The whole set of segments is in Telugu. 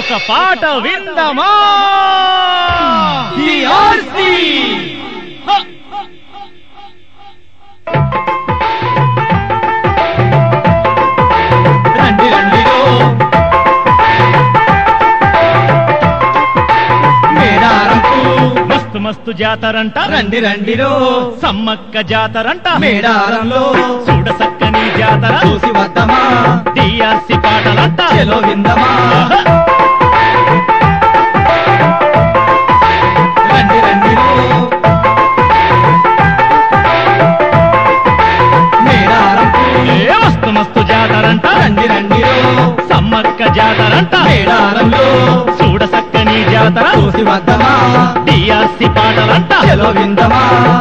ఒక పాట విందమా రండి రండిరో మేడారంకు మస్తు మస్తు జాతరంట రండి రండిరో సమ్మక్క జాతరంట మేడారంలో చూడ సక్కని జాతర చూసి వద్దమా టిఆర్సి పాటలంట చెలో విందమా రండి రండిరో మేడారంకు ఏ మస్తు మస్తు జాతరంట రండి రండిరో సమ్మక్క జాతరంట మేడారంలో చూడ సక్కని జాతర చూసి వద్దమా టిఆర్సి పాటలంట చెలో విందమా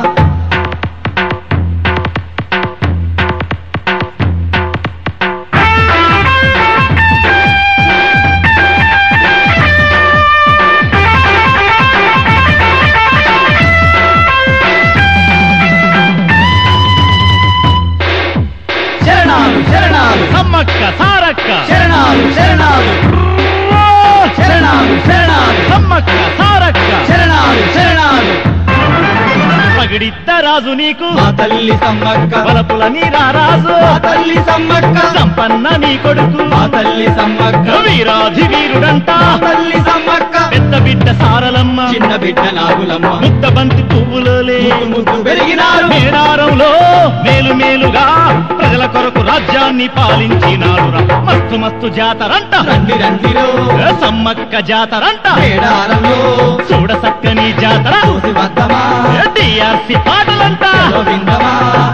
శరణాలు శరణాలు సమ్మక్క సారక్క శరణాలు శరణాలు శరణాలు శరణాలు సమ్మక్క సారక్క శరణాలు శరణాలు పగిడిద్ద రాజు నీకు మా తల్లి సమ్మక్క వలపుల నీరారాజు మా తల్లి సమ్మక్క సంపన్న నీ కొడుకు మా తల్లి సమ్మక్క వీరాధి వీరుడంట మా తల్లి సమ్మక్క పెద్ద బిడ్డ సారలమ్మ చిన్న బిడ్డ నాగులమ్మ ముద్ద బంతి పువ్వులోలే ముద్దు ముద్దు పెరిగినారు మేడారంలో మేలు మేలుగా ప్రజల కొరకు రాజ్యాన్ని పాలించినారురా మస్తు మస్తు జాతరంట రండి రండిలో ఏ సమ్మక్క జాతరంట మేడారంలో చూడ సక్కని జాతర చూసి వద్దమా టిఆర్సి పాటలంట చెలో విందమా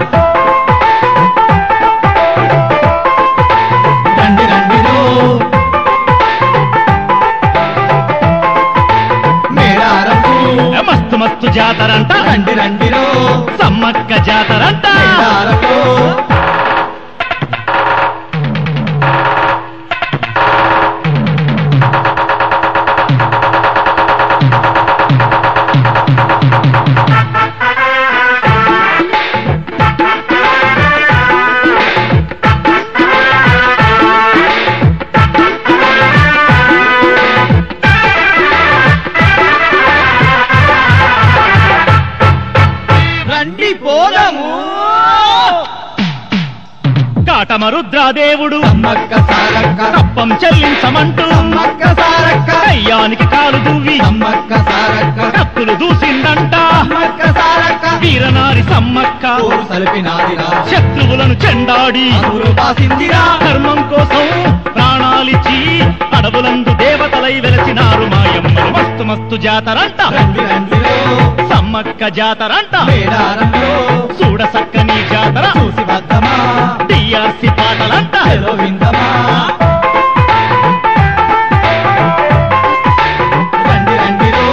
రండి రండిలో మేడారంకు ఏ మస్తు మస్తు జాతరంట రండి రండిలో సమ్మక్క జాతరంట మేడారంలో రండి పోదము కాటమరుద్రాదేవుడు సమ్మక్క సారక్క కప్పం చెల్లించమంటూ సమ్మక్క సారక్క కయ్యానికి కాలు దువ్వి సమ్మక్క సారక్క కత్తులు దూసిందంట సమ్మక్క సారక్క వీరనారి సమ్మక్క ఊరు సలిపినాదిరా శత్రువులను చెండాడి ఊరు బాసిందిరా ధర్మం కోసం ప్రాణాలిచ్చి అడవులందు దేవతలై వెలసినారు మాయమ్మలు మస్తు మస్తు జాతరంట రండి రండిలో సమ్మక్క జాతరంట మేడారంలో చూడ సక్కని జాతర చూసి వద్దమా టిఆర్సి పాటలంట చెలో విందమా రండి రండిలో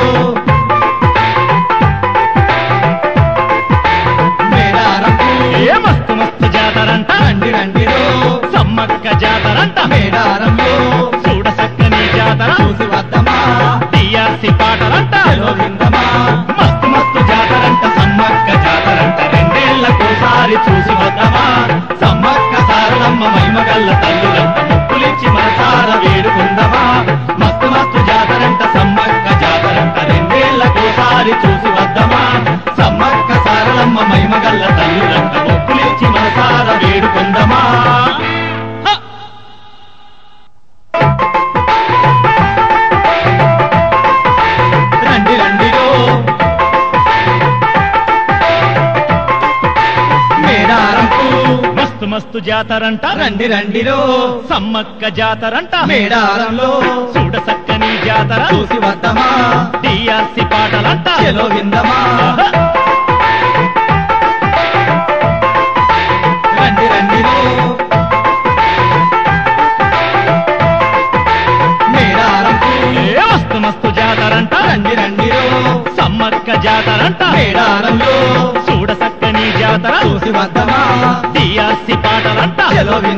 మేడారంకు ఏ మస్తు మస్తు జాతరంట రండి రండిలో సమ్మక్క జాతరంట మేడారంలో చూడ సక్కని జాతర చూసి వద్దమా టిఆర్సి పాటలంట చెలో విందమా మస్తు మస్తు జాతరంట సమ్మక్క జాతరంట రెండేళ్లకోసారి చూసి వద్దామా సమ్మక్క సారలమ్మ మహిమగల్ల తల్లులంట ముక్కులిచ్చి మనసార వేడుకుందమా మస్తు మస్తు జాతరంట సమ్మక్క జాతరంట రెండేళ్లకోసారి చూసి వద్దామా సమ్మక్క సారలమ్మ మహిమగల్ల తల్లులంట ముక్కులిచ్చి మనసార వేడుకుందమా హ! రండి రండిలో మేడారంకు మస్తు మస్తు జాతరంట రండి రండిలో సమ్మక్క జాతరంట మేడారంలో చూడ సక్కని జాతర చూసి వద్దమా టిఆర్సి పాటలంట చెలో విందమా రండి రండిలో మేడారంకు ఏ మస్తు మస్తు జాతరంట రండి రండిలో సమ్మక్క జాతరంట మేడారంలో చూడ సక్కని జాతర చూసి వద్దమా టిఆర్సి పాటలంట చెలో విందమా